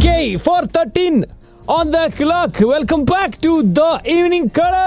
Okay four thirteen on the clock welcome back to the evening கடை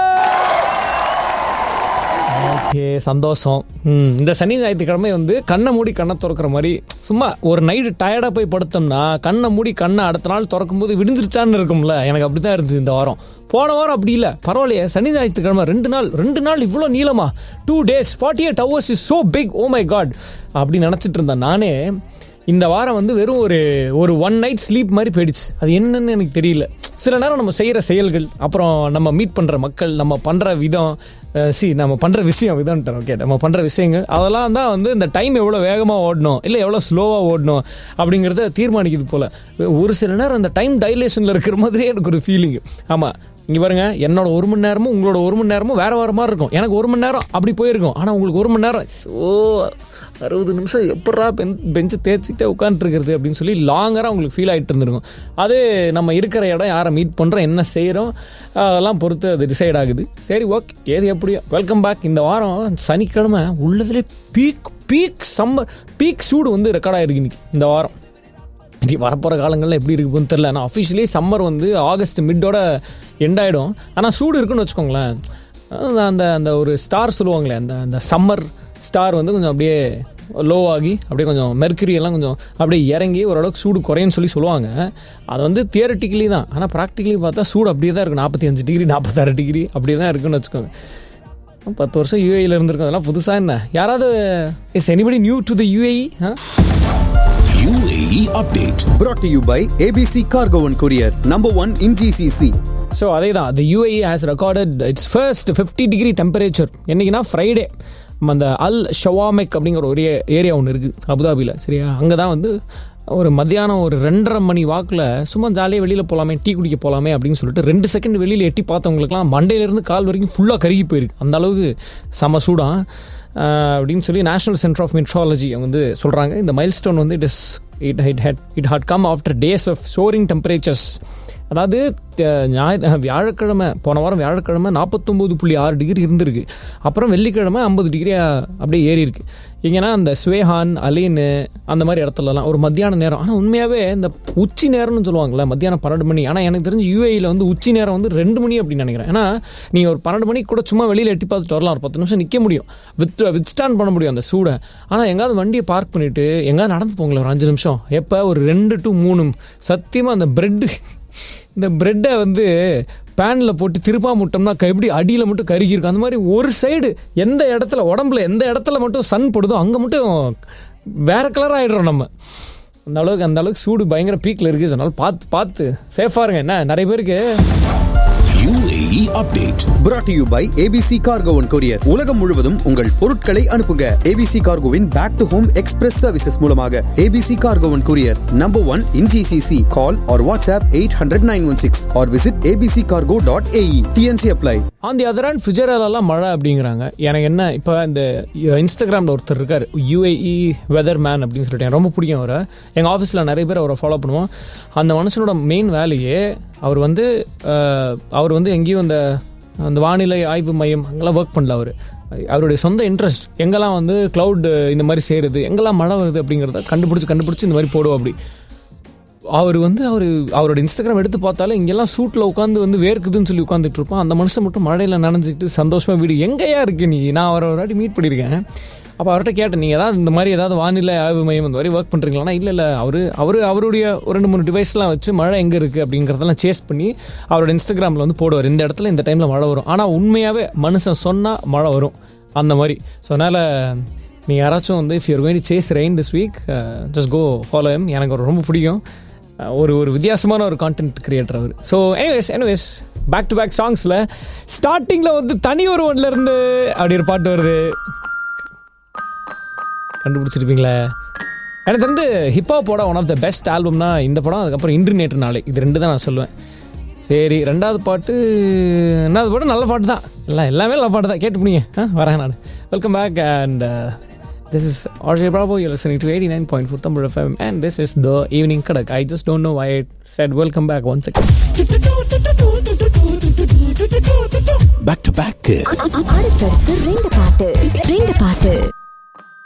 okay சந்தோஷம் ம், இந்த சனி ஞாயிற்றுக்கிழமை வந்து கண்ணை மூடி கண்ணை திறக்கிற மாதிரி சும்மா ஒரு நைட்டு டயர்டாக போய் படுத்தோம்னா கண்ணை மூடி கண்ணை அடுத்த நாள் திறக்கும் போது விடிஞ்சிருச்சான்னு இருக்கும்ல எனக்கு அப்படி தான் இருந்தது இந்த வாரம் போன வாரம் அப்படி இல்லை பரவாயில்லையே சனி ஞாயிற்றுக்கிழமை ரெண்டு நாள் ரெண்டு நாள் இவ்வளோ நீளமா two days forty eight hours is so big oh my God அப்படி நினச்சிட்டு இருந்தேன் நானே இந்த வாரம் வந்து வெறும் ஒரு ஒரு ஒன் நைட் ஸ்லீப் மாதிரி போயிடுச்சு அது என்னன்னு எனக்கு தெரியல சில நேரம் நம்ம செய்கிற செயல்கள் அப்புறம் நம்ம மீட் பண்ணுற மக்கள் நம்ம பண்ணுற விதம் சி நம்ம பண்ணுற விஷயம் விதம்ட்டேன் ஓகே நம்ம பண்ணுற விஷயங்கள் அதெல்லாம் தான் வந்து இந்த டைம் எவ்வளோ வேகமாக ஓடணும் இல்லை எவ்வளோ ஸ்லோவாக ஓடணும் அப்படிங்கிறத தீர்மானிக்குது போல் ஒரு சில நேரம் இந்த டைம் டைலேஷனில் இருக்கிற மாதிரியே எனக்கு ஒரு ஃபீலிங் ஆமாம் இங்கே பாருங்க என்னோட ஒரு மணி நேரமும் உங்களோட ஒரு மணி நேரமும் வேற வேற மாதிரி இருக்கும் எனக்கு ஒரு மணி நேரம் அப்படி போயிருக்கும் ஆனால் உங்களுக்கு ஒரு மணி நேரம் ஓ அறுபது நிமிஷம் எப்படா பென் பெஞ்சு தேய்ச்சிக்கிட்டே உட்காந்துருக்கிறது அப்படின்னு சொல்லி லாங்கராக உங்களுக்கு ஃபீல் ஆகிட்டு இருந்திருக்கும் அது நம்ம இருக்கிற இடம் யாரை மீட் பண்ணுறோம் என்ன செய்கிறோம் அதெல்லாம் பொறுத்து அது டிசைட் ஆகுது சரி ஓகே ஏது எப்படியோ வெல்கம் பேக் இந்த வாரம் சனிக்கிழமை உள்ளதுலே பீக் பீக் சம்மர் பீக் சூடு வந்து ரெக்கார்ட் ஆகிருக்கு இன்னைக்கு இந்த வாரம் இனி வரப்போகிற காலங்களில் எப்படி இருக்குன்னு தெரில ஆனால் அஃபிஷியலி சம்மர் வந்து ஆகஸ்ட் மிட்டோட எண்ட் ஆகிடும் ஆனால் சூடு இருக்குன்னு வச்சுக்கோங்களேன் அந்த அந்த அந்த ஒரு ஸ்டார் சொல்லுவாங்களே அந்த அந்த சம்மர் ஸ்டார் வந்து கொஞ்சம் அப்படியே லோ ஆகி அப்படியே கொஞ்சம் மெர்க்குரி எல்லாம் கொஞ்சம் அப்படியே இறங்கி ஓரளவுக்கு சூடு குறையுன்னு சொல்லி சொல்லுவாங்க அது வந்து தியரட்டிக்கலி தான் ஆனால் ப்ராக்டிக்கலி பார்த்தா சூடு அப்படியே தான் இருக்கும் நாற்பத்தி அஞ்சு டிகிரி நாற்பத்தாறு டிகிரி அப்படியே தான் இருக்குன்னு வச்சுக்கோங்க பத்து வருஷம் யூஏயில் இருந்திருக்கும் அதெல்லாம் புதுசாக என்ன யாராவது is anybody new to the UAE ah UAE update. brought to you by ABC Cargo and Courier, number one in GCC. So அதே தான் the UAE has recorded its first 50 degree temperature என்னைக்குன்னா ஃப்ரைடே அந்த Al ஷவாமெக் அப்படிங்கிற ஒரு area ஒன்று இருக்குது அபுதாபியில் சரியா அங்கே தான் வந்து ஒரு மத்தியானம் ஒரு ரெண்டரை மணி வாக்கில் சும்மா ஜாலியாக வெளியில் போகலாமே டீ குடிக்க போகலாமே அப்படின்னு சொல்லிட்டு ரெண்டு செகண்ட் வெளியில் எட்டி பார்த்தவங்களுக்குலாம் மண்டையிலேருந்து கால் வரைக்கும் ஃபுல்லாக கருகி போயிருக்கு அந்த அளவுக்கு செம சூடாக அப்படின்னு சொல்லி நேஷனல் சென்டர் ஆஃப் மெட்ராலஜி வந்து சொல்கிறாங்க இந்த மைல் ஸ்டோன் வந்து it is it it had it had come after days of soaring temperatures அதாவது அஹ், ஞாயிறு அஹ், வியாழக்கிழமை போன வாரம் வியாழக்கிழமை நாற்பத்தொம்போது புள்ளி ஆறு டிகிரி இருந்திருக்கு அப்புறம் வெள்ளிக்கிழமை ஐம்பது டிகிரி அப்படியே ஏறி இருக்கு எங்கன்னா அந்த ஸ்வேஹான் அலீனு அந்த மாதிரி இடத்துலலாம் ஒரு மத்தியான நேரம் ஆனால் உண்மையாகவே இந்த உச்சி நேரம்னு சொல்லுவாங்கல்ல மத்தியானம் பன்னெண்டு மணி ஆனால் எனக்கு தெரிஞ்சு யூஏயில் வந்து உச்சி நேரம் வந்து ரெண்டு மணி அப்படின்னு நினைக்கிறேன் ஏன்னா நீங்கள் ஒரு பன்னெண்டு மணிக்கு கூட சும்மா வெளியில் எட்டி பார்த்துட்டு வரலாம் ஒரு பத்து நிமிஷம் நிற்க முடியும் வித் வித் ஸ்டாண்ட் பண்ண முடியும் அந்த சூடை ஆனால் எங்காவது வண்டியை பார்க் பண்ணிட்டு எங்காவது நடந்து போங்களேன் ஒரு அஞ்சு நிமிஷம் எப்போ ஒரு ரெண்டு டு மூணு சத்தியமாக அந்த பிரெட்டு இந்த பிரெட்டை வந்து பேனில் போட்டு திருப்பா முட்டோம்னா க- எப்படி அடியில் மட்டும் கருகி இருக்கும் அந்த மாதிரி ஒரு சைடு எந்த இடத்துல உடம்புல எந்த இடத்துல மட்டும் சன் படுதோ அங்கே மட்டும் வேற கலர் ஆகிடுறோம் நம்ம அந்த அளவுக்கு அந்த அளவுக்கு சூடு பயங்கர பீக்கில் இருக்குது அதனால பார்த்து பார்த்து சேஃபாக இருங்க என்ன நிறைய பேருக்கு UAE update. brought to you by ABC Cargo and Courier. உலகம் முழுவதும் உங்கள் பொருட்களை அனுப்புங்க ABC Cargoவின் back to home express services மூலமாக ABC Cargo and Courier, number one in GCC. Call or WhatsApp 800-916 or visit abccargo.ae. TNC apply. On the other hand ஃபிஜரலாம் மழை அப்படிங்கிறாங்க எனக்கு என்ன இப்போ இந்த இன்ஸ்டாகிராமில் ஒருத்தர் இருக்கார் யூஏஇ வெதர் மேன் அப்படின்னு சொல்லிட்டு எனக்கு ரொம்ப பிடிக்கும் அவரை எங்கள் ஆஃபீஸில் நிறைய பேர் அவரை ஃபாலோ பண்ணுவோம் அந்த மனுஷனோட மெயின் வேலையே அவர் வந்து அஹ், அவர் வந்து எங்கேயும் இந்த அந்த வானிலை ஆய்வு மையம் அங்கெல்லாம் ஒர்க் பண்ணல அவர் அவருடைய சொந்த இன்ட்ரெஸ்ட் எங்கெல்லாம் வந்து க்ளவுட் இந்த மாதிரி செய்கிறது எங்கெல்லாம் மழை வருது அப்படிங்கிறத கண்டுபிடிச்சி கண்டுபிடிச்சி இந்த மாதிரி போடுவோம் அப்படி அவர் வந்து அவர் அவரோட இன்ஸ்டாகிராம் எடுத்து பார்த்தாலே இங்கெல்லாம் சூட்டில் உட்காந்து வந்து வேர்க்குதுன்னு சொல்லி உட்காந்துட்டு இருப்பான் அந்த மனுஷன் மட்டும் மழையில் நனைஞ்சிக்கிட்டு சந்தோஷமாக வீடு எங்கேயா இருக்கு நீ நான் அவரை ஒரு வாட்டி மீட் பண்ணியிருக்கேன் அப்போ அவர்கிட்ட கேட்டேன் நீங்கள் ஏதாவது இந்த மாதிரி ஏதாவது வானிலை ஆய்வு மையம் இந்த மாதிரி ஒர்க் பண்ணுறீங்களா இல்லை இல்லை அவர் அவர் அவருடைய ஒரு ரெண்டு மூணு டிவைஸ்லாம் வச்சு மழை எங்கே இருக்குது அப்படிங்கிறதெல்லாம் சேஸ் பண்ணி அவரோட இன்ஸ்டாகிராமில் வந்து போடுவார் இந்த இடத்துல இந்த டைமில் மழை வரும் ஆனால் உண்மையாகவே மனுஷன் சொன்னால் மழை வரும் அந்த மாதிரி ஸோ அதனால் நீங்கள் யாராச்சும் வந்து if you're going chase rain this week just go follow M எனக்கு ஒரு ரொம்ப பிடிக்கும் அஹ், ஒரு ஒரு வித்தியாசமான ஒரு content creator our so anyways anyways back to back சாங்ஸில் ஸ்டார்டிங்கில் வந்து தனி ஒரு ஒன்ல இருந்து அப்படி ஒரு பாட்டு வருது கண்டுபிடிச்சிருப்பீங்களே எனக்கு வந்து ஹிப்ஹாப்போட ஒன் ஆஃப் த பெஸ்ட் ஆல்பம்னா இந்த படம் அதுக்கப்புறம் இன்று நேற்று நாளை இது ரெண்டு தான் நான் சொல்லுவேன் சரி ரெண்டாவது பாட்டு ரெண்டாவது பாட்டு நல்ல பாட்டு தான் எல்லாம் எல்லாமே நல்ல பாட்டு தான் கேட்டு புனிங்க ஆ வரேன் நான் welcome back and this is RJ Bravo you listening to eighty nine point four Tamil FM and this is the evening கடக் I just don't know I said welcome back one second Back to back. அடுத்தடுத்து ரெண்டு பாட்டு ரெண்டு பாட்டு